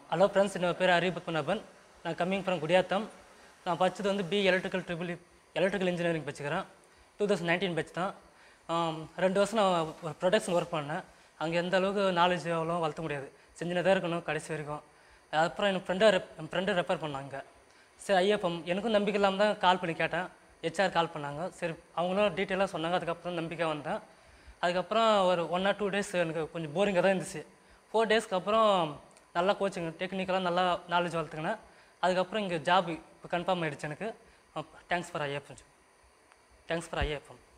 hello friends என்னோட பேர் ஹரி பத்மநாபன் நான் கம்மிங் ஃப்ரம் குடியாத்தம் நான் படிச்சது வந்து B electrical triple electrical engineering படிச்சுக்கிறேன் டூ தௌசண்ட் நைன்டீன் பேட்ச் தான் ஆம், ரெண்டு வருஷம் நான் ஒரு ப்ரொடக்ஷன் ஒர்க் பண்ணேன் அங்கே எந்த அளவுக்கு நாலேஜ் அவ்வளோ வளர்த்த முடியாது செஞ்சுனே தான் இருக்கணும் கடைசி வரைக்கும் அப்புறம் என் ஃப்ரெண்டை என் ஃப்ரெண்டை ரெஃபர் பண்ணாங்க சரி ஐயப்பம் எனக்கும் நம்பிக்கை இல்லாமல் தான் கால் பண்ணி கேட்டேன் ஹெச்ஆர் கால் பண்ணாங்க சரி அவங்களும் டீட்டெயிலாக சொன்னாங்க அதுக்கப்புறம் நம்பிக்கை வந்தேன் அதுக்கப்புறம் ஒரு ஒன் ஆர் டூ டேஸ் எனக்கு கொஞ்சம் போரிங்காக தான் இருந்துச்சு ஃபோர் டேஸ்க்கு அப்புறம் நல்லா கோச்சிங் டெக்னிக்கலாக நல்லா நாலேஜ் வளர்த்துக்கினேன் அதுக்கப்புறம் இங்கே ஜாப் இப்போ கன்ஃபார்ம் ஆகிடுச்சு எனக்கு thanks for IFM thanks for IFM